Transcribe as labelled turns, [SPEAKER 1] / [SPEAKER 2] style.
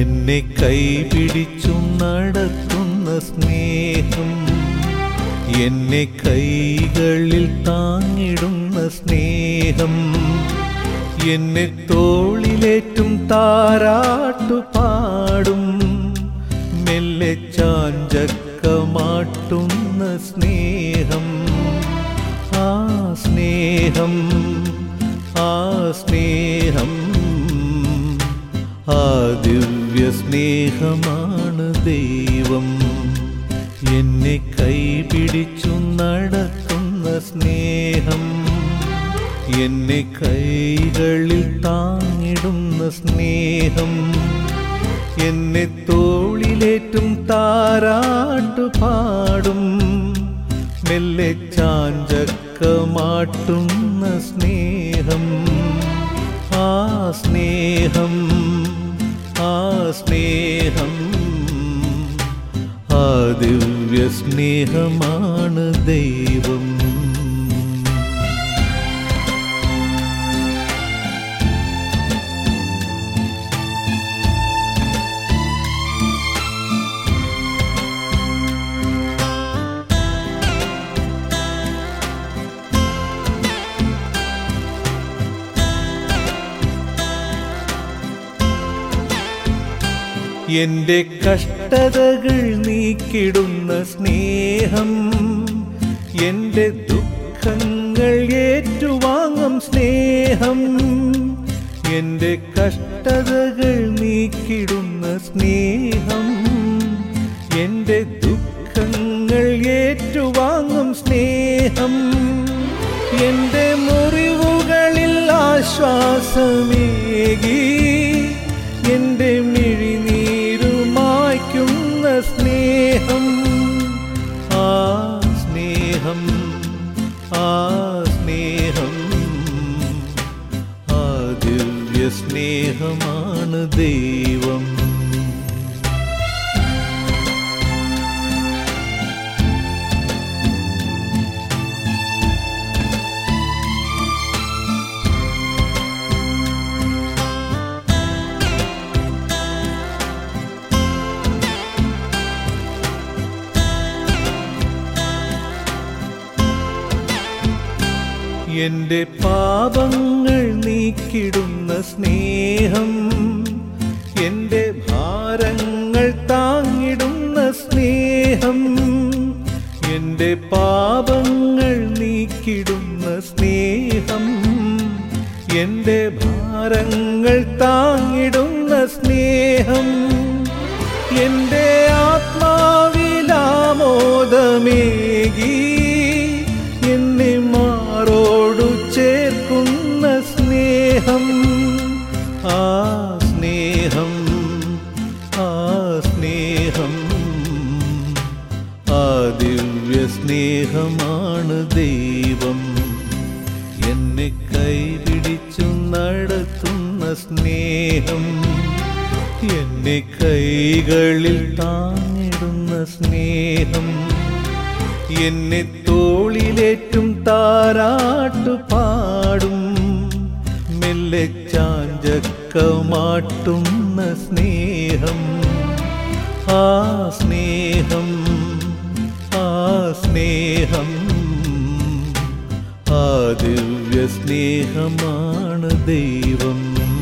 [SPEAKER 1] എന്നെ കൈപിടിച്ചു നടത്തുന്ന സ്നേഹം എന്നെ കൈകളിൽ താങ്ങിടുന്ന സ്നേഹം എന്നെ തോളിലേറ്റും താരാട്ടു പാടും മെല്ലെ ചാഞ്ചക്കമാട്ടുന്ന സ്നേഹം ആ സ്നേഹം ആ സ്നേഹം ആ ദിവ്യ സ്നേഹമാണ് ദൈവം എന്നെ കൈപിടിച്ചു നടത്തുന്ന സ്നേഹം എന്നെ കൈകളിൽ താങ്ങിടുന്ന സ്നേഹം എന്നെ തോളിലേറ്റും താരാട്ടു പാടും മെല്ലെ ചാഞ്ചക്കമാട്ടുന്ന സ്നേഹം ആ സ്നേഹം ആ സ്നേഹം ആ ദിവ്യ സ്നേഹമാണ് ദൈവം എന്റെ കഷ്ടതകൾ നീക്കിടുന്ന സ്നേഹം എന്റെ ദുഃഖങ്ങൾ ഏറ്റുവാങ്ങും സ്നേഹം എന്റെ കഷ്ടതകൾ നീക്കിടുന്ന സ്നേഹം എന്റെ ദുഃഖങ്ങൾ ഏറ്റുവാങ്ങും സ്നേഹം എന്റെ മുറിവുകളിൽ ആശ്വാസമേകി എന്റെ മിഴിനീരുമായ്ക്കുന്ന സ്നേഹം ആ സ്നേഹം ആ സ്നേഹം ആ ദിവ്യ സ്നേഹമാണ് ദൈവം എന്റെ പാപങ്ങൾ നീക്കിടുന്ന സ്നേഹം എന്റെ ഭാരങ്ങൾ താങ്ങിടുന്ന സ്നേഹം എന്റെ പാപങ്ങൾ നീക്കിടുന്ന സ്നേഹം എന്റെ ഭാരങ്ങൾ താങ്ങിടുന്ന സ്നേഹം എന്റെ ആത്മാവിലാമോദമേകി എന്നെ മാറോടു ചേർക്കുന്ന സ്നേഹം ആ സ്നേഹം ആ സ്നേഹം ആ ദിവ്യ സ്നേഹമാണ് ദൈവം എന്നെ കൈപിടിച്ചു നടത്തുന്ന സ്നേഹം എന്നെ കൈകളിൽ താങ്ങിടുന്ന സ്നേഹം എന്നെ തോളിലേറ്റും താരാട്ടു പാടും മെല്ലെ ചാഞ്ചക്കമാട്ടുന്ന സ്നേഹം ആ സ്നേഹം ആ സ്നേഹം ആ ദിവ്യ സ്നേഹമാണ് ദൈവം